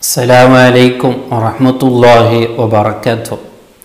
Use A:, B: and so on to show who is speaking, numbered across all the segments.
A: അസ്സലാമലൈക്കും വറഹമത്തല്ലാഹി വബർക്കാത്തു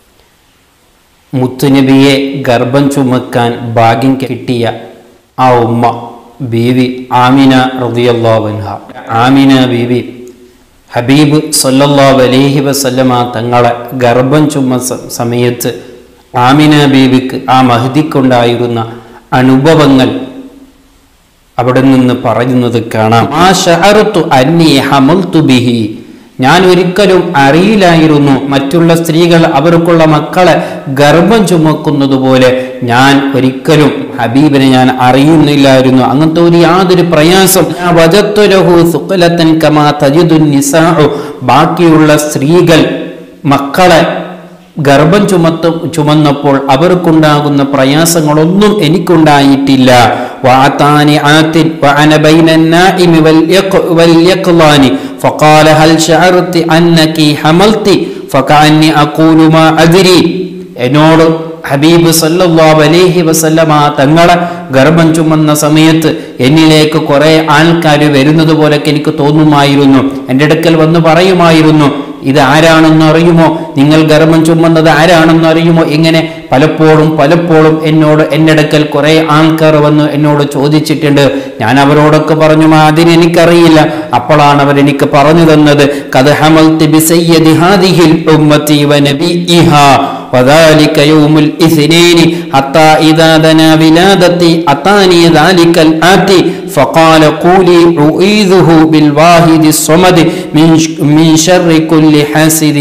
A: മുത്തുനബിയെ ഗർഭം ചുമക്കാൻ ഭാഗ്യം കിട്ടിയ ആ ഉമ്മ ബീവി ആമിന റളിയല്ലാഹുഅൻഹ ആമിന ബീവി ഹബീബ് സല്ലല്ലാഹു അലൈഹി വസല്ലമ തങ്ങളെ ഗർഭം ചുമ സ- സമയത്ത് ആമിന ബീവിക്ക് ആ മഹദിക്കുണ്ടായിരുന്ന അനുഭവങ്ങൾ അവിടെ നിന്ന് പറയുന്നത് കാണാം ആ ഷഹറത്തു അന്നി ഹമൽതു ബിഹി ഞാൻ ഒരിക്കലും അറിയില്ലായിരുന്നു മറ്റുള്ള സ്ത്രീകൾ അവർക്കുള്ള മക്കളെ ഗർഭം ചുമക്കുന്നത് പോലെ ഞാൻ ഒരിക്കലും ഹബീബിനെ ഞാൻ അറിയുന്നില്ലായിരുന്നു അങ്ങനത്തെ ഒരു യാതൊരു പ്രയാസം ആ വജത്തു ലഹു സുഖലത്തൻ കമാ തജിദുൻ നിസാഉ ബാക്കിയുള്ള സ്ത്രീകൾ മക്കളെ ഗർഭം ചുമത്ത് ചുമന്നപ്പോൾ അവർക്കുണ്ടാകുന്ന പ്രയാസങ്ങളൊന്നും എനിക്കുണ്ടായിട്ടില്ല وأعطاني آت وأنا بين النائم واليق- واليقظان فقال هل شعرت أنك حملت فكأني أقول ما أدري എന്നോട് ഹബീബ് സല്ലല്ലാഹു അലൈഹി വസല്ലമ തങ്ങളെ ഗർഭം ചുമന്ന സമയത്ത് എന്നിലേക്ക് കുറെ ആൾക്കാർ വരുന്നത് പോലൊക്കെ എനിക്ക് തോന്നുമായിരുന്നു എൻ്റെ അടുക്കൽ വന്ന് പറയുമായിരുന്നു ഇത് ആരാണെന്ന് അറിയുമോ നിങ്ങൾ ഗർഭം ചുമന്നത് ആരാണെന്ന് അറിയുമോ ഇങ്ങനെ പലപ്പോഴും പലപ്പോഴും എന്നോട് എൻ്റെ അടുക്കൽ കുറെ ആൾക്കാർ വന്ന് എന്നോട് ചോദിച്ചിട്ടുണ്ട് ഞാൻ അവരോടൊക്കെ പറഞ്ഞു "മാ, അതിന് എനിക്കറിയില്ല അപ്പോഴാണ് അവർ എനിക്ക് പറഞ്ഞു തന്നത് കത് ഹമൽത്തി ബിസയ്യദി ഹാദിഹിൽ ഉമ്മത്തി വനബിഇഹാ وذلك يوم الاثنين حتى إذا دنا ولادتي أتاني ذلك الآتي فقال قولي أعيذه بالواحد الصمد من من شر كل حاسد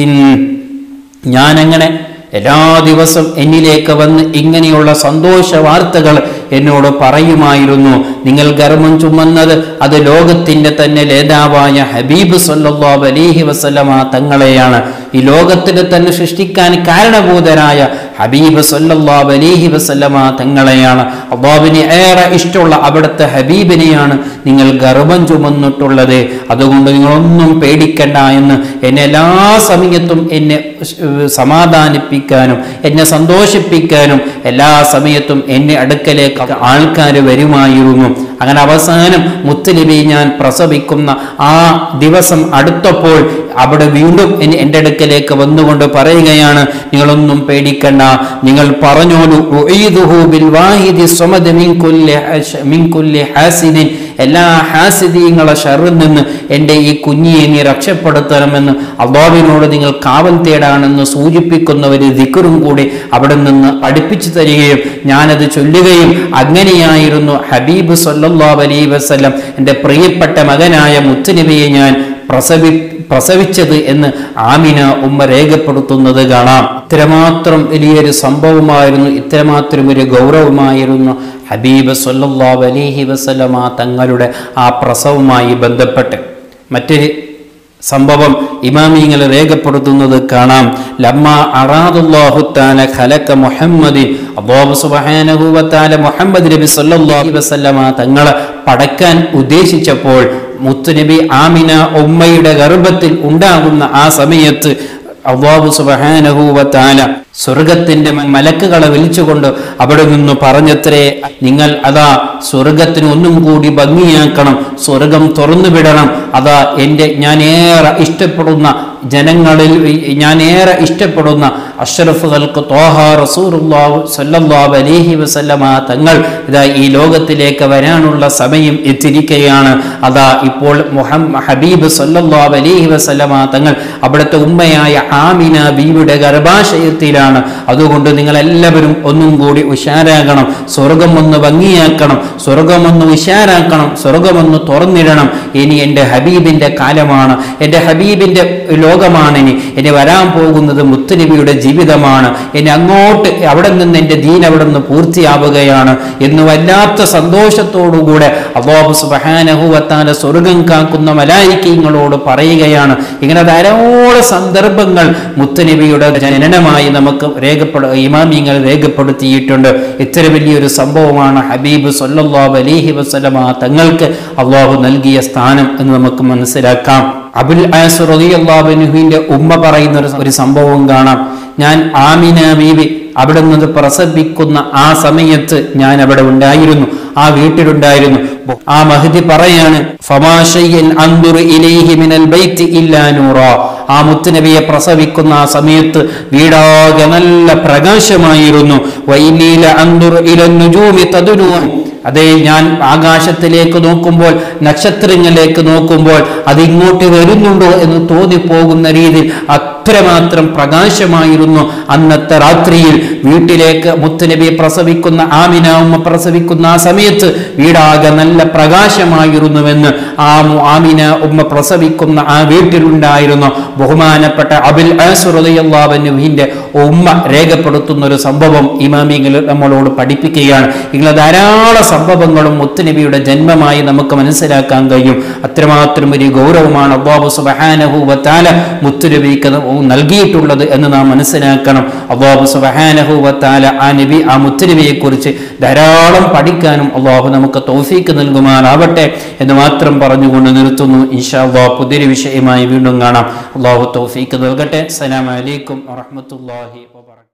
A: ഞാനങ്ങനെ എല്ലാ ദിവസം എന്നിലേക്ക് വന്ന് ഇങ്ങനെയുള്ള സന്തോഷ വാർത്തകൾ എന്നോട് പറയുമായിരുന്നു നിങ്ങൾ ഗർഭം ചുമന്നത് അത് ലോകത്തിന്റെ തന്നെ നേതാവായ ഹബീബ് സല്ലല്ലാഹു അലൈഹി വസല്ലമ തങ്ങളെയാണ് ഈ ലോകത്തിന് തന്നെ സൃഷ്ടിക്കാൻ കാരണഭൂതരായ ഹബീബ് സല്ലല്ലാഹു അലൈഹി വസല്ലമ തങ്ങളെയാണ് അള്ളാഹുവിന് ഏറെ ഇഷ്ടമുള്ള അവിടുത്തെ ഹബീബിനെയാണ് നിങ്ങൾ ഗർഭം ചുമന്നിട്ടുള്ളത് അതുകൊണ്ട് നിങ്ങളൊന്നും പേടിക്കണ്ട എന്ന് എന്നെ എല്ലാ സമയത്തും എന്നെ സമാധാനിപ്പിക്കാനും എന്നെ സന്തോഷിപ്പിക്കാനും എല്ലാ സമയത്തും എന്നെ അടുക്കലേക്ക് ആൾക്കാർ വരുമായിരുന്നു അങ്ങനെ അവസാനം മുത്തുനബി ഞാൻ പ്രസവിക്കുന്ന ആ ദിവസം അടുത്തപ്പോൾ അവിടെ വീണ്ടും എന്നെ എൻ്റെ അടുക്കലേക്ക് വന്നുകൊണ്ട് പറയുകയാണ് നിങ്ങളൊന്നും പേടിക്കണ്ട നിങ്ങൾ പറഞ്ഞോളൂ ഉഈദുഹു ബിൽ വാഹിദി സ്വമദ് മിൻ കുല്ലി ഹശ- മിൻ കുല്ലി ഹാസിദിൻ എല്ലാ ഹാസിദീങ്ങളെ ഷറിൽ നിന്ന് എൻ്റെ ഈ കുഞ്ഞിയെ നീ രക്ഷപ്പെടുത്തണമെന്ന് അള്ളാഹുവിനോട് നിങ്ങൾ കാവൽ തേടാണെന്ന് സൂചിപ്പിക്കുന്ന ഒരു ദിക്കറും കൂടി അവിടെ നിന്ന് പഠിപ്പിച്ചു തരികയും ഞാനത് ചൊല്ലുകയും അങ്ങനെയായിരുന്നു ഹബീബ് സല്ലല്ലാഹു അലൈഹി വസല്ലം എൻ്റെ പ്രിയപ്പെട്ട മകനായ മുത്തുനബിയെ ഞാൻ പ്രസവി പ്രസവിച്ചത് എന്ന് ആമിന ഉമ്മ രേഖപ്പെടുത്തുന്നത് കാണാം ഇത്രമാത്രം വലിയൊരു സംഭവമായിരുന്നു ഇത്രമാത്രം ഒരു ഗൗരവമായിരുന്നു ഹബീബ് സല്ലല്ലാഹു അലൈഹി വസല്ലമ തങ്ങളുടെ ആ പ്രസവവുമായി ബന്ധപ്പെട്ട് മറ്റൊരു സംഭവം ഇമാമിങ്ങൾ രേഖപ്പെടുത്തുന്നത് കാണാം ലമ്മ അറാദുല്ലാഹു തആല ഖലക മുഹമ്മദ് അല്ലാഹു സുബ്ഹാനഹു വ തആല മുഹമ്മദ് നബി സല്ലല്ലാഹു അലൈഹി വസല്ലമ തങ്ങളെ പടക്കാൻ ഉദ്ദേശിച്ചപ്പോൾ മുത്തുനബി ആമിന ഉമ്മയുടെ ഗർഭത്തിൽ ഉണ്ടാകുന്ന ആ സമയത്ത് അള്ളാഹു സുബ്ഹാനഹു വ തആല സ്വർഗത്തിന്റെ മ- മലക്കുകളെ വിളിച്ചുകൊണ്ട് അവിടെ നിന്ന് പറഞ്ഞത്രേ നിങ്ങൾ അതാ സ്വർഗത്തിന് ഒന്നും കൂടി ഭംഗിയാക്കണം സ്വർഗം തുറന്നു വിടണം അതാ എൻ്റെ ഞാൻ ഏറെ ഇഷ്ടപ്പെടുന്ന ജനങ്ങളിൽ ഈ- ഞാൻ ഏറെ ഇഷ്ടപ്പെടുന്ന അഷ്റഫുകൾക്ക് തോഹ റസൂറുല്ലാഹു സല്ലല്ലാഹു അലൈഹി വസല്ലമ തങ്ങൾ ഇതാ ഈ ലോകത്തിലേക്ക് വരാനുള്ള സമയം എത്തിയിരിക്കുകയാണ് അതാ ഇപ്പോൾ മുഹമ്മ ഹബീബ് സല്ലല്ലാഹു അലൈഹി വസല്ലമ തങ്ങൾ അവിടുത്തെ ഉമ്മയായ ആമിന ബീവിയുടെ ഗർഭാശയത്തിലാണ് അതുകൊണ്ട് നിങ്ങൾ എല്ലാവരും ഒന്നും കൂടി ഉഷാരാകണം സ്വർഗം ഒന്ന് ഭംഗിയാക്കണം സ്വർഗം ഒന്ന് ഉഷാരാക്കണം സ്വർഗം ഒന്ന് തുറന്നിടണം ഇനി എൻ്റെ ഹബീബിൻ്റെ കാലമാണ് എൻ്റെ ഹബീബിൻ്റെ ലോകമാണ് ഇനി ഇനി വരാൻ പോകുന്നത് മുത്തുനബിയുടെ ജീവിതമാണ് ഇനി അങ്ങോട്ട് അവിടെ നിന്ന് എൻ്റെ ദീൻ അവിടെ നിന്ന് പൂർത്തിയാവുകയാണ് എന്ന് വല്ലാത്ത സന്തോഷത്തോടുകൂടെ അള്ളാഹു സുബഹാനഹുവത്താല സ്വർഗം കാക്കുന്ന മലായിക്കങ്ങളോട് പറയുകയാണ് ഇങ്ങനെ ധാരാളം സന്ദർഭങ്ങൾ മുത്തുനബിയുടെ ജനനമായി നമുക്ക് രേഖപ്പെടു ഇമാമിങ്ങൾ രേഖപ്പെടുത്തിയിട്ടുണ്ട് ഇത്ര വലിയൊരു സംഭവമാണ് ഹബീബ് സല്ലല്ലാഹു അലൈഹി വസല്ലമ തങ്ങൾക്ക് അള്ളാഹു നൽകിയ സ്ഥാനം എന്ന് നമുക്ക് മനസ്സിലാക്കാം അബുൽ ആസ് റളിയല്ലാഹുവിന്റെ ഉമ്മ പറയുന്ന ഒരു- ഒരു സംഭവം കാണാം ഞാൻ ആമിന ബീവി അവിടെ നിന്ന് പ്രസവിക്കുന്ന ആ സമയത്ത് ഞാൻ അവിടെ ഉണ്ടായിരുന്നു ആ വീട്ടിലുണ്ടായിരുന്നു ആ മഹദി പറയാണ് ഫമാശയ്യൻ അന്ദുറു ഇലൈഹി മിനൽ ബൈത്തി ഇല്ലാ നൂറാ ആ മുത്തുനബിയെ പ്രസവിക്കുന്ന ആ സമയത്ത് വീടാകെ നല്ല പ്രകാശമായിരുന്നു വൈലീല അന്ദുറു ഇലൻ നുജൂമി തദുനൂൻ അതേ ഞാൻ ആകാശത്തിലേക്ക് നോക്കുമ്പോൾ നക്ഷത്രങ്ങളിലേക്ക് നോക്കുമ്പോൾ അത് ഇങ്ങോട്ട് വരുന്നുണ്ടോ എന്ന് തോന്നിപ്പോകുന്ന രീതിയിൽ അത്രമാത്രം പ്രകാശമായിരുന്നു അന്നത്തെ രാത്രിയിൽ വീട്ടിലേക്ക് മുത്തുനബി പ്രസവിക്കുന്ന ആമിന ഉമ്മ പ്രസവിക്കുന്ന ആ സമയത്ത് വീടാകെ നല്ല പ്രകാശമായിരുന്നുവെന്ന് ആ മു- ആമിന ഉമ്മ പ്രസവിക്കുന്ന ആ വീട്ടിലുണ്ടായിരുന്നു ബഹുമാനപ്പെട്ട അബിൽ ആസുറിന്റെ ഉമ്മ രേഖപ്പെടുത്തുന്ന ഒരു സംഭവം ഇമാമികൾ നമ്മളോട് പഠിപ്പിക്കുകയാണ് ഇങ്ങനെ ധാരാളം സംഭവങ്ങളും മുത്തുനബിയുടെ ജന്മമായി നമുക്ക് മനസ്സിലാക്കാൻ കഴിയും അത്രമാത്രം ഒരു ഗൗരവമാണ് അബ്ബാബു സുബഹാനഹൂവത്താല മുത്തുനബിക്ക് നൽകിയിട്ടുള്ളത് എന്ന് നാം മനസ്സിലാക്കണം അബ്ബാബു സുബഹാനഹൂവത്താല ആ നബി ആ മുത്തുനബിയെ കുറിച്ച് ധാരാളം പഠിക്കാനും അള്ളാഹു നമുക്ക് തൗഫീക്ക് നൽകുമാറാവട്ടെ എന്ന് മാത്രം പറഞ്ഞുകൊണ്ട് നിർത്തുന്നു ഇൻഷാ അള്ളാഹ് പുതിയൊരു വിഷയമായി വീണ്ടും കാണാം അള്ളാഹു തൗഫീക്ക് നൽകട്ടെ അസ്സലാമു അലൈക്കും വറഹ്മത്തുള്ളാഹി വബറകാതുഹു